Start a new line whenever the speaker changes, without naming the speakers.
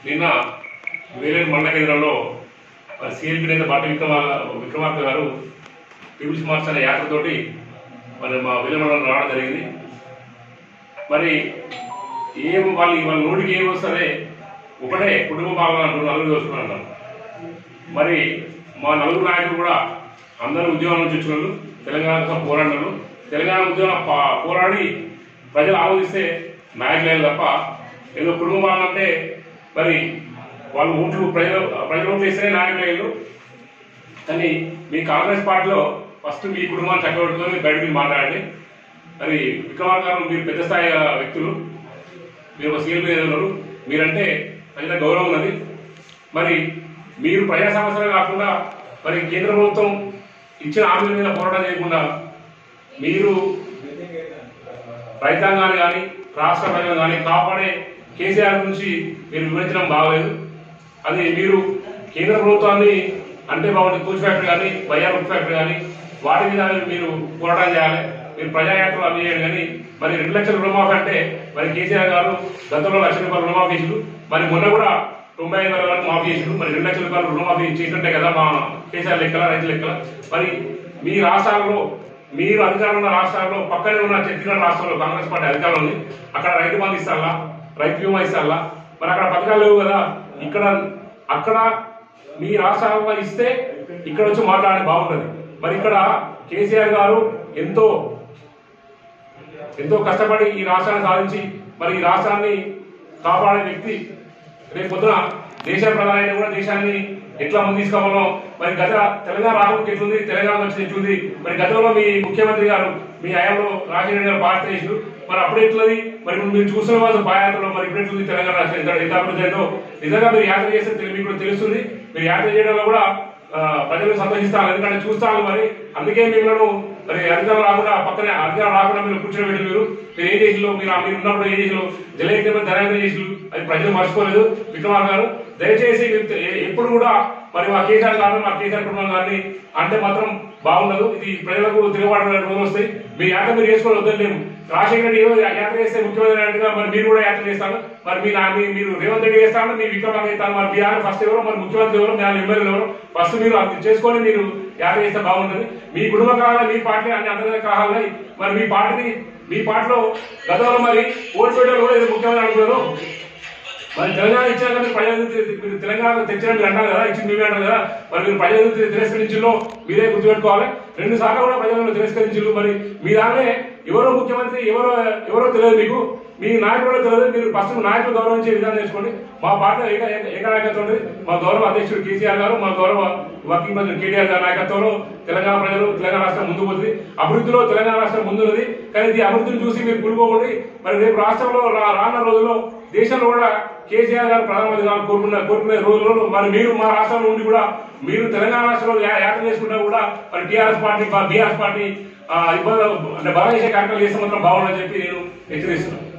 నిన్న వేలేరు మండల కేంద్రంలో సిఎల్పి నేత బాటి విక్రమ విక్రమార్క గారు పీపుల్స్ మార్చ్ అనే యాత్రతోటి మరి మా వేలేరు మండలం రావడం జరిగింది మరి ఏం వాళ్ళు వాళ్ళ నోటికి ఏం వస్తుంది ఒకటే కుటుంబ పాలన అంటూ నలుగురు చూసుకున్నాం మరి మా నలుగురు నాయకులు కూడా అందరూ ఉద్యోగం నుంచి వచ్చిన వాళ్ళు తెలంగాణ కోసం పోరాడినారు తెలంగాణ ఉద్యోగం పా- పోరాడి ప్రజలు ఆలోచిస్తే నాయకులే తప్ప ఏదో కుటుంబ పాలన అంటే మరి వాళ్ళు ఓట్లు ప్రజలు ప్రజలు ఓట్లు ఇస్తేనే నాయకులు కానీ మీ కాంగ్రెస్ పార్టీలో ఫస్ట్ మీ కుటుంబాన్ని చక్కబెట్టుకొని బయటకు మాట్లాడండి మరి విక్రమార్ గారు మీరు పెద్ద స్థాయి వ్యక్తులు మీరు ఒక సీఎల్ మీద ఉన్నారు మీరంటే ప్రజల గౌరవం ఉన్నది మరి మీరు ప్రజా సమస్యలు కాకుండా మరి కేంద్ర ప్రభుత్వం ఇచ్చిన హామీల మీద పోరాటం చేయకుండా మీరు రైతాంగాన్ని కానీ రాష్ట్ర ప్రజలు కానీ కాపాడే కేసీఆర్ గురించి మీరు వివరించడం బాగలేదు అది మీరు కేంద్ర ప్రభుత్వాన్ని అంటే బాగుంది కూచ్ ఫ్యాక్టరీ కానీ బయ్యార్ ఉడ్ ఫ్యాక్టరీ కానీ వాటి మీద మీరు పోరాటం చేయాలి మీరు ప్రజాయాత్రలు అవి చేయండి కానీ మరి రెండు లక్షల రుణమాఫీ అంటే మరి కేసీఆర్ గారు గతంలో లక్ష రూపాయలు రుణమాఫీ చేసిండు మరి మొన్న కూడా తొంభై ఐదు వేల వరకు మాఫీ చేసిండు మరి రెండు లక్షల రూపాయలు రుణమాఫీ చేసినట్టే కదా మా కేసీఆర్ లెక్కల రైతు లెక్కల మరి మీ రాష్ట్రాల్లో మీరు అధికారం ఉన్న రాష్ట్రాల్లో పక్కనే ఉన్న ఛత్తీస్గఢ్ రాష్ట్రంలో కాంగ్రెస్ పార్టీ అధికారం ఉంది అక్కడ రైతు బంధు ఇస్తారా రైతు బీమా ఇస్తారా మరి అక్కడ పథకాలు లేవు కదా ఇక్కడ అక్కడ మీ రాష్ట్రాల్లో ఇస్తే ఇక్కడ వచ్చి మాట్లాడే బాగుంటుంది మరి ఇక్కడ కేసీఆర్ గారు ఎంతో ఎంతో కష్టపడి ఈ రాష్ట్రాన్ని సాధించి మరి ఈ రాష్ట్రాన్ని కాపాడే వ్యక్తి రేపు పొద్దున దేశ ప్రధాని కూడా దేశాన్ని ఎట్లా ముందు తీసుకోవాలో మరి గత తెలంగాణ రాష్ట్రం ఎట్లుంది తెలంగాణ వచ్చింది ఎట్లుంది మరి గతంలో మీ ముఖ్యమంత్రి గారు మీ హయాంలో రాజశేఖర గారు పాలన చేసారు మరి అప్పుడు ఎట్లది మరి ఇప్పుడు మీరు చూసిన వాళ్ళు పాదయాత్రలో మరి ఇప్పుడు ఎట్లుంది తెలంగాణ రాష్ట్రం ఎంత ఎంత అభివృద్ధి అయిందో నిజంగా మీరు యాత్ర చేస్తే తెలి- మీకు కూడా తెలుస్తుంది మీరు యాత్ర చేయడంలో కూడా ఆ, ప్రజలు సంతోషిస్తారు ఎందుకంటే చూస్తాను మరి అందుకే మిమ్మల్ని మరి అధికారం రాకుండా పక్కనే అధికారం రాకుండా మీరు కూర్చోబెట్టి మీరు మీరు ఏం చేసిలో మీరు మీరు ఉన్నప్పుడు ఏం చేసిలో జలయజ్ఞం ధనాన్ని చేసిలు అది ప్రజలు మర్చిపోలేదు విక్రమార్ గారు దయచేసి మీరు తె- ఎ- ఎప్పుడు కూడా మరి మా కేసీఆర్ గారు మా కేసీఆర్ కుటుంబం గారిని అంటే మాత్రం బాగుండదు ఇది ప్రజలకు తిరుగుబాటు రోజులు వస్తాయి మీ యాత్ర మీరు చేసుకోవాలి వద్దలేము రాజశేఖర రెడ్డి ఏదో యాత్ర చేస్తే ముఖ్యమంత్రి అన్నట్టుగా మరి మీరు కూడా యాత్ర చేస్తారు మరి మీ నా- మీ- మీరు రేవంత్ రెడ్డి చేస్తాను మీ విక్రమార్క చేస్తాను మరి బీఆర్ ఫస్ట్ ఎవరో మరి ముఖ్యమంత్రి ఎవరో మీ ఎమ్మెల్యేలు ఎవరో ఫస్ట్ మీరు అది చేసుకొని మీరు యాత్ర చేస్తే బాగుంటుంది మీ కుటుంబ కళాలు మీ పార్టీ అన్ని అంతర్గత కళాలు మరి మీ పార్టీని మీ పార్టీలో గతంలో మరి ఓడిపోయేటప్పుడు కూడా ఏదో ముఖ్యమంత్రి అనుకున్నారు మరి తెలంగాణ ఇచ్చాక మీరు ప్రజలు తె- మీరు తెలంగాణ తెచ్చిన మీరు అంటారు కదా ఇచ్చింది మీరే అంటారు కదా మరి మీరు ప్రజలు తె- తిరస్కరించిలో మీరే గుర్తుపెట్టుకోవాలి రెండు సార్లు కూడా ప్రజలను తిరస్కరించారు మరి మీ దానిలో ఎవరో ముఖ్యమంత్రి ఎవరో ఎవరో తెలియదు మీకు మీ నాయకుడు కూడా తెలియదు మీరు ఫస్ట్ నాయకులు గౌరవించే విధానం నేర్చుకోండి మా పార్టీ ఏక ఏక- ఏకనాయకత్వం ఉంది మా గౌరవ అధ్యక్షుడు కేసీఆర్ గారు మా గౌరవ వర్కింగ్ ప్రెసిడెంట్ కేటీఆర్ గారి నాయకత్వంలో తెలంగాణ ప్రజలు తెలంగాణ రాష్ట్రం ముందు పోతుంది అభివృద్ధిలో తెలంగాణ రాష్ట్రం ముందున్నది కానీ ఇది అభివృద్ధిని చూసి మీరు పులుకోకండి మరి రేపు రాష్ట్రంలో రా- రానున్న రోజుల్లో దేశంలో కూడా కేసీఆర్ గారు ప్రధానమంత్రి గారు కోరుకున్న కోరుకునే రోజుల్లో మరి మీరు మా రాష్ట్రంలో ఉండి కూడా మీరు తెలంగాణ రాష్ట్రంలో యా- యాత్ర చేసుకుంటా కూడా మరి టీఆర్ఎస్ పార్టీ బీఆర్ఎస్ పార్టీ ఆ, ఇబ్బంది అంటే బలం చేసే కార్యక్రమాలు చేస్తే మాత్రం బాగుండని చెప్పి నేను హెచ్చరిస్తున్నాను